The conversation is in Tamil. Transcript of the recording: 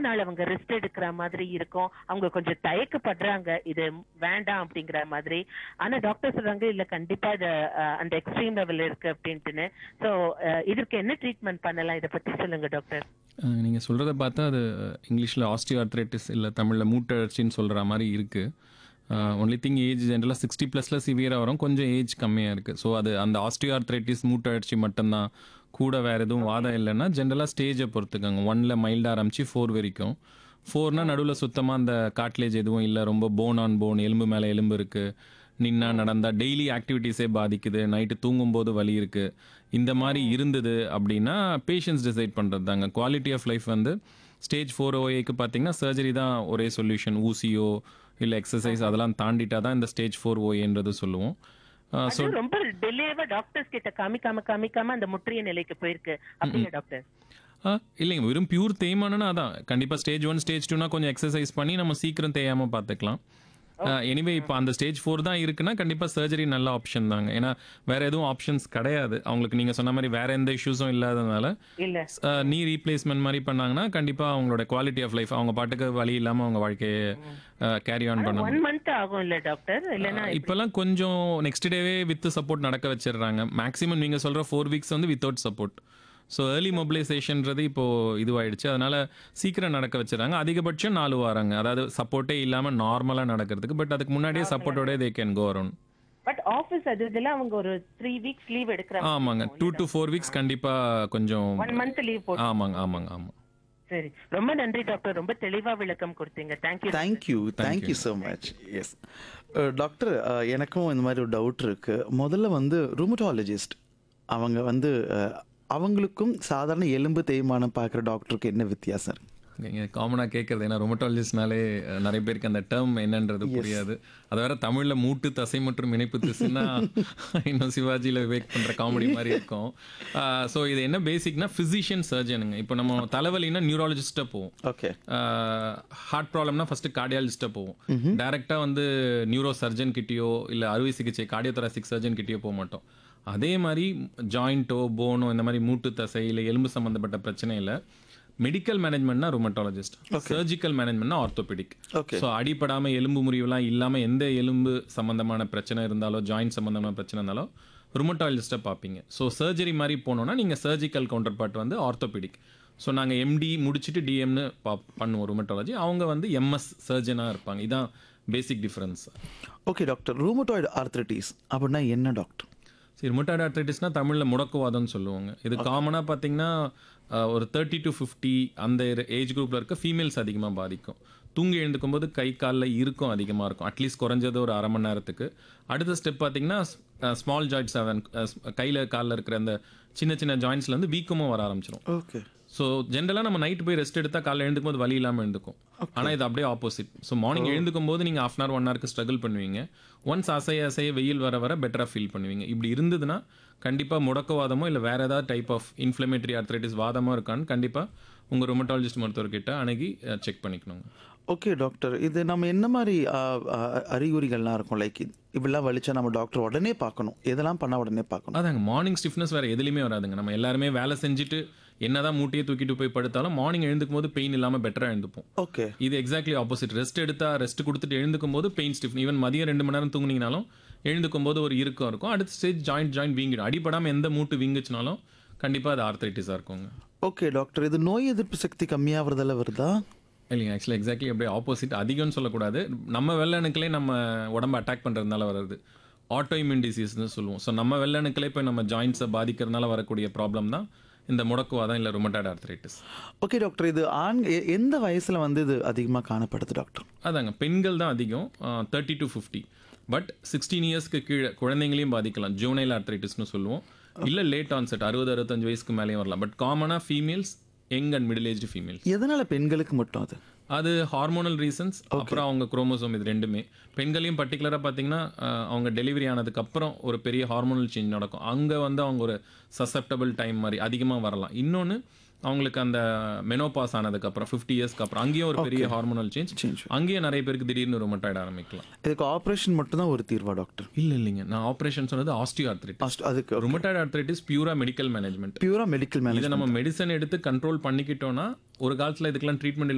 நாள் அவங்க ரெஸ்ட் எடுக்கிற மாதிரி இருக்கும் அவங்க கொஞ்சம் தயக்கப்படுறாங்க இது வேண்டாம் அப்படிங்கிற மாதிரி ஆனா டாக்டர் சொல்றாங்க இல்ல கண்டிப்பா இது அஹ், அந்த எக்ஸ்ட்ரீம் லெவல் இருக்கு அப்படின்ட்டுன்னு சோ இதற்கு என்ன ட்ரீட்மெண்ட் பண்ணலாம் இத பத்தி சொல்லுங்க டாக்டர் நீங்கள் சொல்கிறத பார்த்தா அது இங்கிலீஷில் ஆஸ்டியோஆர்த்ரைட்டிஸ் இல்லை தமிழில் மூட்டழற்சின்னு சொல்கிற மாதிரி இருக்குது ஒன்லி திங் ஏஜ் ஜென்ரலாக சிக்ஸ்டி ப்ளஸில் சிவியராக வரும் கொஞ்சம் ஏஜ் கம்மியாக இருக்குது ஸோ அது அந்த ஆஸ்டியோஆர்த்ரைட்டிஸ் மூட்டழற்சி மட்டும்தான் கூட வேறு எதுவும் வாதம் இல்லைன்னா ஜென்ரலாக ஸ்டேஜை பொறுத்துக்கோங்க ஒன்ல மைல்டாக ஆரம்பிச்சு ஃபோர் வரைக்கும் ஃபோர்னா நடுவில் சுத்தமாக அந்த காட்லேஜ் எதுவும் இல்லை ரொம்ப போன் ஆன் போன் எலும்பு மேலே எலும்பு இருக்குது நின்னா நடந்தா டெய்லி ஆக்டிவிட்டீஸே பாதிக்குது நைட்டு தூங்கும்போது வலி இருக்கு இந்த மாதிரி இருந்தது அப்படின்னா பேஷண்ட்ஸ் டிசைட் பண்ணுறது தாங்க குவாலிட்டி ஆஃப் லைஃப் வந்து ஸ்டேஜ் ஃபோர் ஓஏக்கு பார்த்தீங்கன்னா சர்ஜரி தான் ஒரே சொல்யூஷன் ஊசியோ இல்லை எக்ஸசைஸ் அதெல்லாம் தாண்டிட்டா தான் இந்த ஸ்டேஜ் ஃபோர் ஓஏன்றது சொல்லுவோம் ஸோ அது ரொம்ப டிலேவா டாக்டர்ஸ் கிட்ட காமிக்காம காமிக்காம அந்த முற்றிய நிலைக்கு போயிருக்கு அப்படியா டாக்டர் இல்லைங்க வெறும் பியூர் தேய்மானம்னா அதான் கண்டிப்பாக ஸ்டேஜ் ஒன் ஸ்டேஜ் டூனா கொஞ்சம் எக்ஸசைஸ் பண்ணி நம்ம சீக்கிரம் தேயாமல் பார்த்துக்கலாம் எனிவே இப்போ அந்த ஸ்டேஜ் ஃபோர் தான் இருக்குன்னா கண்டிப்பாக சர்ஜரி நல்ல ஆப்ஷன் தாங்க ஏன்னா வேற எதுவும் ஆப்ஷன்ஸ் கிடையாது அவங்களுக்கு நீங்கள் சொன்ன மாதிரி வேற எந்த இஷ்யூஸும் இல்லாததுனால இல்ல நீ ரீப்ளேஸ்மெண்ட் மாதிரி பண்ணாங்கன்னா கண்டிப்பாக அவங்களோட குவாலிட்டி ஆஃப் லைஃப் அவங்க பாட்டுக்கு வழி இல்லாமல் அவங்க வாழ்க்கையை கேரி ஆன் பண்ண ஒன் மந்த் ஆகும் இல்ல டாக்டர் இல்லனா இப்போல்லாம் கொஞ்சம் நெக்ஸ்ட் டேவே வித் சப்போர்ட் நடக்க வச்சிடுறாங்க மேக்ஸிமம் நீங்கள் சொல்கிற ஃபோர் வீக்ஸ் வந்து வித்தவுட் சப்போர்ட் ஸோ ஏர்லி மொபிலைசேஷன்றது இப்போ இதுவாயிடுச்சு அதனால சீக்கிரம் நடக்க வச்சிடறாங்க அதிகபட்சம் நாலு வாரங்க அதாவது சப்போர்ட்டே இல்லாமல் நார்மலாக நடக்கிறதுக்கு பட் அதுக்கு முன்னாடியே சப்போர்ட்டோட they can go around but office அது இதெல்லாம் அவங்க ஒரு த்ரீ வீக்ஸ் லீவ் எடுக்கிற ஆமாங்க டூ டு ஃபோர் வீக்ஸ் கண்டிப்பாக கொஞ்சம் ஒன் மந்த் லீவ் போட்டு ஆமாங்க ஆமாங்க ஆமாம் சரி ரொம்ப நன்றி டாக்டர் ரொம்ப தெளிவா விளக்கம் கொடுத்தீங்க thank you thank you thank you so much yes doctor எனக்கும் இந்த மாதிரி ஒரு டவுட் இருக்கு முதல்ல வந்து ரூமட்டாலஜிஸ்ட் அவங்க வந்து அஹ், அவங்களுக்கும் சாதாரண எலும்பு தேய்மானம் பார்க்குற டாக்டருக்கு என்ன வித்தியாசம் இருக்கு நீங்கள் காமனாக கேட்குறது ஏன்னா ரொமட்டாலஜிஸ்ட்னாலே நிறைய பேருக்கு அந்த டேர்ம் என்னன்றது புரியாது அது வேற தமிழில் மூட்டு தசை மற்றும் இணைப்பு திசுன்னா இன்னும் சிவாஜியில் விவேக் பண்ணுற காமெடி மாதிரி இருக்கும் ஸோ இது என்ன பேசிக்னா ஃபிசிஷியன் சர்ஜனுங்க இப்போ நம்ம தலைவலின்னா நியூராலஜிஸ்ட்டாக போவோம் ஓகே ஹார்ட் ப்ராப்ளம்னா ஃபர்ஸ்ட் கார்டியாலஜிஸ்ட்டை போவோம் டைரெக்டாக வந்து நியூரோ சர்ஜன் கிட்டயோ இல்லை அறுவை சிகிச்சை கார்டியோதராசிக் சர்ஜன் கிட்டயோ போக மாட்டோம் அதே மாதிரி ஜாயிண்ட்டோ போனோ இந்த மாதிரி மூட்டு தசை இல்லை எலும்பு சம்மந்தப்பட்ட பிரச்சனையில் மெடிக்கல் மேனேஜ்மெண்ட்னா ருமட்டாலஜிஸ்ட் சர்ஜிக்கல் மேனேஜ்மெண்ட்னா ஆர்த்தோபெடிக் Okay. ஸோ அடிப்படாமல் எலும்பு முறிவுலாம் இல்லாமல் எந்த எலும்பு சம்மந்தமான பிரச்சனை இருந்தாலோ ஜாயிண்ட் சம்மந்தமான பிரச்சனை இருந்தாலோ ருமட்டாலஜிஸ்ட்டை பார்ப்பீங்க ஸோ சர்ஜரி மாதிரி போனோம்னா நீங்கள் சர்ஜிக்கல் கவுண்டர் பார்ட் வந்து ஆர்த்தோபெடிக் ஸோ நாங்கள் எம்டி முடிச்சுட்டு டிஎம்னு பா பண்ணுவோம் ருமட்டாலஜி அவங்க வந்து எம்எஸ் சர்ஜனாக இருப்பாங்க இதான் basic difference okay doctor rheumatoid arthritis அப்படின்னா என்ன டாக்டர் சரி ருமட்டாய்டு ஆர்த்ரைட்டிஸ்னா தமிழில் முடக்குவாதம்னு சொல்லுவாங்க இது காமனாக பார்த்தீங்கன்னா அஹ், ஒரு தேர்ட்டி டு ஃபிஃப்டி அந்த ஏஜ் குரூப்பில் இருக்க ஃபீமேல்ஸ் அதிகமாக பாதிக்கும் தூங்கி எழுந்துக்கும் போது கை காலில் இருக்கும் அதிகமாக இருக்கும் அட்லீஸ்ட் குறைஞ்சது ஒரு அரை மணி நேரத்துக்கு அடுத்த ஸ்டெப் பார்த்தீங்கன்னா ஸ்மால் ஜாயிண்ட்ஸ் அவன் கையில் காலில் இருக்கிற அந்த சின்ன சின்ன ஜாயிண்ட்ஸ்ல இருந்து வீக்கமும் வர ஆரம்பிச்சிடும் ஓகே ஸோ ஜென்ரலாக நம்ம நைட் போய் ரெஸ்ட் எடுத்தால் காலைல எழுந்துக்கும் போது வலி இல்லாமல் எழுந்துக்கும் ஆனால் இது அப்படியே ஆப்போசிட் ஸோ மார்னிங் எழுந்துக்கும் போது நீங்கள் ஹாஃப் அன் ஹவர் ஒன் ஹவருக்கு ஸ்ட்ரகிள் பண்ணுவீங்க ஒன்ஸ் அசைய அசைய வெயில் வர வர பெட்டராக ஃபீல் பண்ணுவீங்க இப்படி இருந்ததுன்னா கண்டிப்பாக முடக்கவாதமோ இல்லை வேற ஏதாவது டைப் ஆஃப் இன்ஃப்ளமேட்டரி ஆர்த்ரைட்டிஸ் வாதமோ இருக்கான்னு கண்டிப்பாக உங்கள் ருமட்டாலஜிஸ்ட் மருத்துவர்கிட்ட அணுகி செக் பண்ணிக்கணுங்க ஓகே டாக்டர் இது நம்ம என்ன மாதிரி ஆ, ஆ, அறிகுறிகள்லாம் இருக்கும் லைக் இப்படிலாம் வலிச்சா நம்ம டாக்டர் உடனே பார்க்கணும் எதெல்லாம் பண்ணா உடனே பார்க்கணும் அதாங்க மார்னிங் ஸ்டிஃப்னஸ் வேறு எதுலையுமே வராதுங்க நம்ம எல்லாருமே வேலை செஞ்சுட்டு என்னதான் மூட்டையை தூக்கிட்டு போய் படுத்தாலும் மார்னிங் எழுந்துக்கும் போது பெயின் இல்லாமல் பெட்டராக எழுந்துப்போம் ஓகே இது எக்ஸாக்ட்லி ஆப்போசிட் ரெஸ்ட் எடுத்தா ரெஸ்ட் கொடுத்துட்டு எழுந்துக்கும் போது பெயின் ஸ்டிஃப் ஈவன் மதியம் ரெண்டு மணி நேரம் தூங்குனீங்கனாலும் எழுந்துக்கும் போது ஒரு இறுக்கம் இருக்கும் அடுத்த ஸ்டேஜ் ஜாயிண்ட் ஜாயிண்ட் வீங்கிடும் அடிபடாமல் எந்த மூட்டு வீங்குச்சுனாலும் கண்டிப்பாக அது ஆர்த்ரைட்டிஸாக இருக்குங்க ஓகே டாக்டர் இது நோய் எதிர்ப்பு சக்தி கம்மியாகிறதால வருதா இல்லைங்க ஆக்சுவலி எக்ஸாக்ட்லி அப்படியே ஆப்போசிட் அதிகம்னு சொல்லக்கூடாது நம்ம வெள்ளணுக்களே நம்ம உடம்ப அட்டாக் பண்ணுறதுனால வருது ஆட்டோ இம்யூன் டிசீஸ்னு சொல்லுவோம் ஸோ நம்ம வெள்ளணுக்களே இப்போ நம்ம ஜாயின்ஸை பாதிக்கிறதுனால வரக்கூடிய ப்ராப்ளம் தான் இந்த முடக்குவாதம் இல்லை ருமட்டாய்டு ஆர்த்ரைட்டிஸ் ஓகே டாக்டர் இது ஆண் எ- எந்த வயசுல வந்து இது அதிகமாக காணப்படுது டாக்டர் அதாங்க பெண்கள் தான் அதிகம் thirty to fifty but sixteen இயர்ஸ்க்கு கீழே குழந்தைங்களையும் பாதிக்கலாம் ஜூனைல் ஆர்த்ரைட்டிஸ்னு சொல்லுவோம் இல்லை லேட் ஆன்செட் அறுபது அறுபத்தஞ்சு வயசுக்கு மேலேயும் வரலாம் பட் காமனாக females young and middle age females எதனால பெண்களுக்கு மட்டும் அது அது ஹார்மோனல் ரீசன்ஸ் அப்புறம் அவங்க குரோமோசோம் இது ரெண்டுமே பெண்களையும் பர்டிகுலராக பார்த்தீங்கன்னா அஹ், அவங்க டெலிவரி ஆனதுக்கு அப்புறம் ஒரு பெரிய ஹார்மோனல் சேஞ்ச் நடக்கும் அங்கே வந்து அவங்க ஒரு சசப்டபிள் டைம் மாதிரி அதிகமாக வரலாம் இன்னொன்று அவங்களுக்கு அந்த மெனோபாஸ் ஆனதுக்கு அப்புறம் ஃபிஃப்டி இயர்ஸ்க்கு அப்புறம் அங்கேயும் ஒரு பெரிய ஹார்மோனல் சேஞ்ச் Change. அங்கேயும் நிறைய பேருக்கு திடீர்னு ரொமட்டாய்டு ஆரம்பிக்கலாம் இதுக்கு ஆப்ரேஷன் மட்டும் தான் ஒரு தீர்வா டாக்டர் இல்லை இல்லைங்க நான் ஆப்ரேஷன் சொன்னது ஆஸ்டியோ ஆர்த்ரைட்டிஸ் First அதுக்கு ருமட்டாய்டு ஆர்த்ரைட்டிஸ் பியூரா மெடிக்கல் மேனேஜ்மெண்ட் பியூரா மெடிக்கல் மேனேஜ் இதை நம்ம மெடிசன் எடுத்து கண்ட்ரோல் பண்ணிக்கிட்டோம்னா ஒரு காலத்தில் இதுக்கெல்லாம் ட்ரீட்மெண்ட்